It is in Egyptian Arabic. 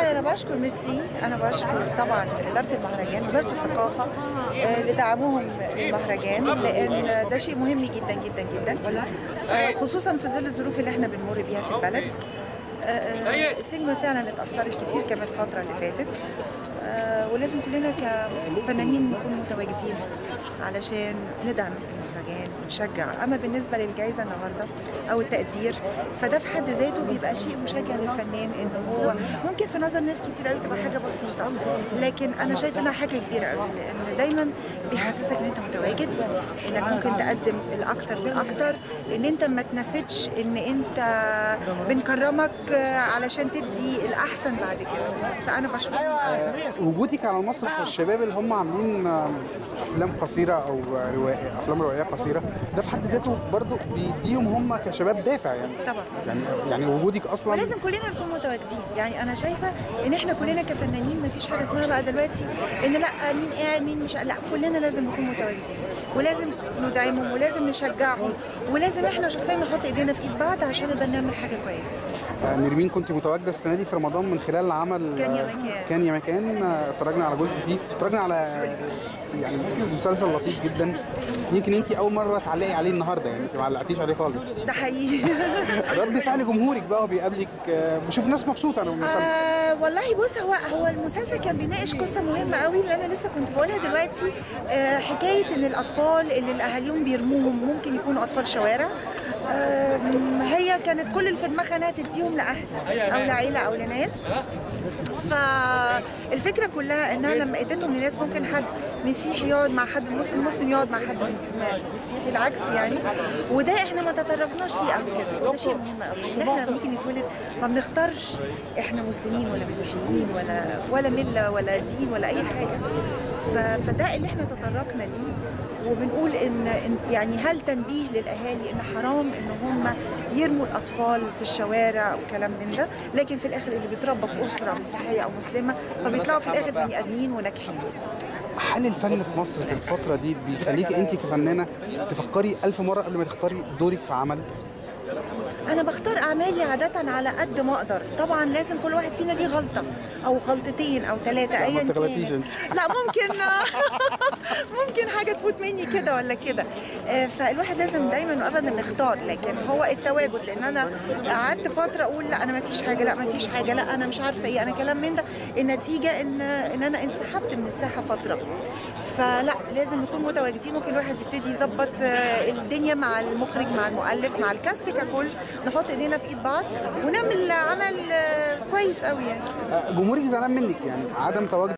والله انا بشكر ميرسي انا بشكر طبعا اداره المهرجان وزاره الثقافه آه، لدعمهم المهرجان لان ده شيء مهم جدا جدا جدا آه، خصوصا في ظل الظروف اللي احنا بنمر بيها في البلد آه، آه، السينما فعلا اتاثرت كتير كمان الفتره اللي فاتت آه، ولازم كلنا كفنانين نكون متواجدين علشان ندعم المهرجان ونشجع اما بالنسبه للجائزه النهارده او التقدير فده في حد ذاته بيبقى شيء مشجع للفنان ان هو ممكن في نظر ناس كتير قوي تبقى حاجه بسيطه لكن انا شايفه انها حاجه كبيره قوي لان دايما بيحسسك ان انت متواجد انك ممكن تقدم الاكتر والاكتر ان انت ما تنسيتش ان انت بنكرمك علشان تدي الاحسن بعد كده فانا بشكرك وجودك على المسرح والشباب اللي هم عاملين آه، افلام قصيره او رواية افلام روائيه قصيره ده في حد ذاته برضو بيديهم هم كشباب دافع يعني طبعا يعني يعني وجودك اصلا ولازم كلنا نكون متواجدين يعني انا شايفه ان احنا كلنا كفنانين مفيش حاجه اسمها بقى دلوقتي ان لا مين قاعد مين مش لا كلنا لازم نكون متواجدين ولازم ندعمهم ولازم نشجعهم ولازم احنا شخصيا نحط ايدينا في ايد بعض عشان نقدر نعمل حاجه كويسه آه، نرمين كنت متواجده السنه دي في رمضان من خلال عمل كان يا آه، مكان. كان يا مكان آه، اتفرجنا على جزء فيه اتفرجنا على يعني مسلسل لطيف جدا يمكن انت اول مره تعلقي عليه النهارده يعني انت ما علقتيش عليه خالص ده حقيقي رد فعل جمهورك بقى وبيقابلك آه، بشوف ناس مبسوطه انا بالمسلسل آه والله بص هو هو المسلسل كان بيناقش قصه مهمه قوي اللي انا لسه كنت بقولها دلوقتي آه حكايه ان الاطفال اللي اهاليهم بيرموهم ممكن يكونوا اطفال شوارع آه هي كانت كل اللي في دماغها انها تديهم لاهل او لعيله او لناس فالفكره كلها انها لما اديتهم لناس ممكن حد مسيحي يقعد مع حد مسلم مسلم يقعد مع حد مسيحي العكس يعني وده احنا ما تطرقناش ليه قبل كده وده شيء مهم قوي ان احنا لما نيجي نتولد ما بنختارش احنا مسلمين ولا مسيحيين ولا ولا مله ولا دين ولا اي حاجه ف- فده اللي احنا تطرقنا ليه وبنقول ان إن- يعني هل تنبيه للاهالي ان حرام ان هم يرموا الاطفال في الشوارع وكلام من ده لكن في الاخر اللي بيتربى في اسره مسيحيه او مسلمه فبيطلعوا في الاخر بني ادمين وناجحين هل الفن في مصر في الفتره دي بيخليكي انت كفنانه تفكري ألف مره قبل ما تختاري دورك في عمل انا بختار اعمالي عاده على قد ما اقدر طبعا لازم كل واحد فينا ليه غلطه او غلطتين او ثلاثه ايا ما تغلطيش كان انت. لا ممكن ممكن حاجه تفوت مني كده ولا كده آه، فالواحد لازم دايما وابدا نختار لكن هو التواجد لان انا قعدت فتره اقول لا انا ما فيش حاجه لا ما فيش حاجه لا انا مش عارفه ايه انا كلام من ده النتيجه ان ان انا انسحبت من الساحه فتره فلا لازم نكون متواجدين ممكن الواحد يبتدي يظبط آه، الدنيا مع المخرج مع المؤلف مع الكاست ككل نحط ايدينا في ايد بعض ونعمل عمل آه، كويس قوي يعني آه، جمهورك زعلان منك يعني عدم تواجد